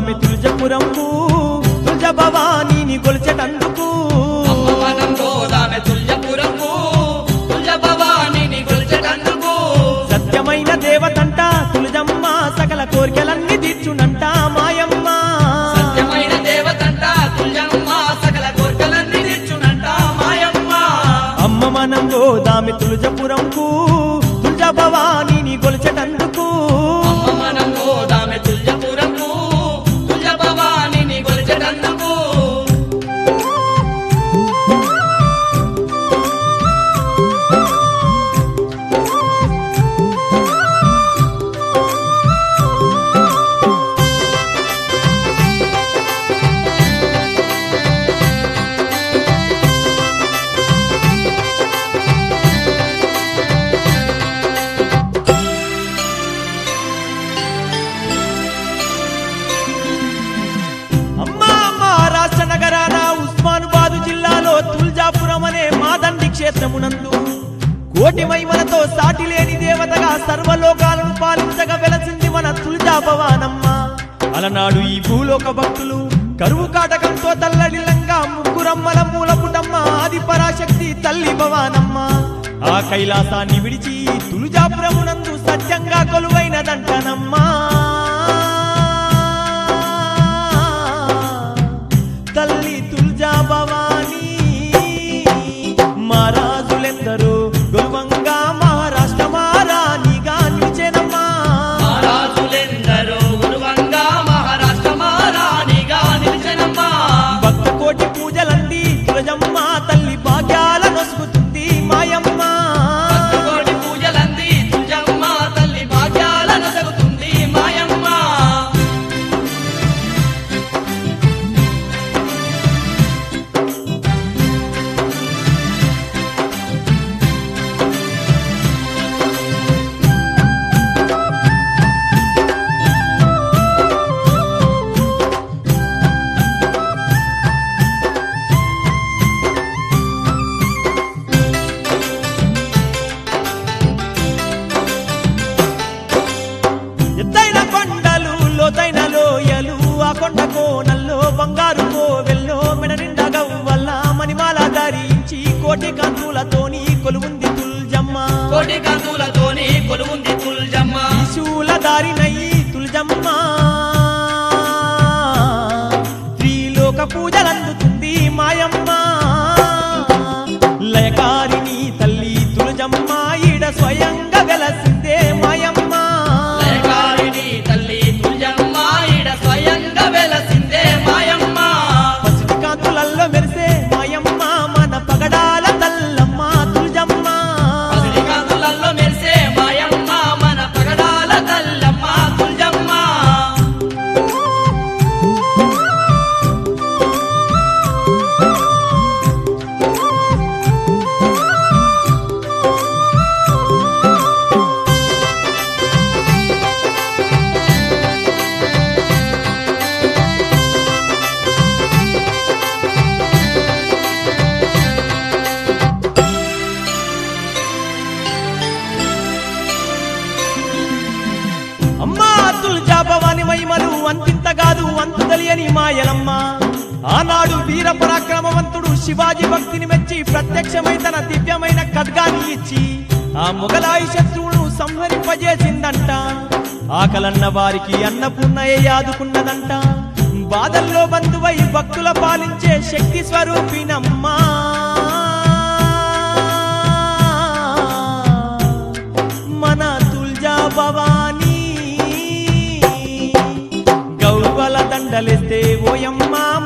గోదామి తులజపురంకు తులజ భవానీని గొలిచెటందుకు అమ్మ మనం గోదామె తుల్యపురంకు తుల్య భవానిని గొలిచెటందుకు సత్యమైన దేవతంట తులజమ్మ సకల కోరికలన్నీ తీర్చునంట మాయమ్మ సత్యమైన దేవతంట తుల్యమ్మ సకల కోర్కెలన్నీ తీర్చునంట మాయమ్మ అమ్మ మనం గోదామి తులజపురంకు తులజ భవానీని గొలిచెటందుకు అమ్మ మనం గోదామె తుల్యపురంకు తుల్య భవానిని గొలిచెటందుకు అమ్మా మహారాష్ట్ర నగరాన ఉస్మానుబాదు జిల్లాలో తుల్జాపురం అనే మాదండి క్షేత్రమునందు కోటి మహిమలతో సాటి లేని దేవతగా సర్వలోకాలను పాలించగా వెలసింది మన తుల్జా భవానమ్మ అలనాడు ఈ భూలోక భక్తులు కరువు కాటకంతో తల్లడిల్లంగా ముగ్గురమ్మల మూలపుటమ్మ ఆది పరాశక్తి తల్లి భవానమ్మ ఆ కైలాసాన్ని విడిచి తులుజాపురమునందు సత్యంగా కొలువైనదంటనమ్మా తల్లి తుల్జా భవానీ మహారాజులెందరూ గురువంగా మహారాష్ట్ర మహారాణిగా నిలిచెనమ్మా మహారాజులెందరో గురువంగా మహారాష్ట్ర మహారాణిగా నిలిచెనమ్మా భక్త కోటి పూజలంది తులజమ్మ తల్లి భాగ్యాల నొసుగుతుంది మాయమ్మ కోటి పూజలంది తుల్యమ్మ తల్లి భాగ్యాలను సగుతుంది మాయమ్మ ఎత్తైన కొండలు లోతైన లోయలు ఆ కొండ కోనల్లో బంగారు కోవెల్లో మెడ నిండా గవ్వల్ల మణిమాల ధరించి కోటి కంతులతోని కొలువుంది తుల్జమ్మ కోటి కందులతోని కొలువుంది తుల్జమ్మ శూల దారినయి తుల్జమ్మ త్రిలోక పూజలందుతుంది మాయమ్మ లయకారిని తల్లి తులజమ్మ ఈడ స్వయంగా వెలసిందే మాయమ్మ లయకారిణి తల్లి తుల్జమ్మ ఈడ స్వయంగా వెలసిందే మాయమ్మ పసిటి కాంతులల్లో మెరిసే మాయమ్మ మన పగడాల తల్లమ్మ తులజమ్మ పసిడి కందులల్లో మెరిసే మాయమ్మ మన పగడాల తల్లమ్మ తుల్జమ్మ అమ్మా తుల్జా భవాని మహిమలు అంతింత కాదు అంతు తెలియని మాయలమ్మ ఆనాడు వీర పరాక్రమవంతుడు శివాజీ భక్తిని మెచ్చి ప్రత్యక్షమై తన దివ్యమైన ఖడ్గాన్ని ఇచ్చి ఆ మొగలాయి శత్రువును సంహరింపజేసిందంట ఆకలన్న వారికి అన్నపూర్ణయ్య యాదుకున్నదంట బాధల్లో బంధువై భక్తుల పాలించే శక్తి స్వరూపినమ్మా మన తుల్జా భవానీ గౌరవల దండలేస్తే ఓయమ్మ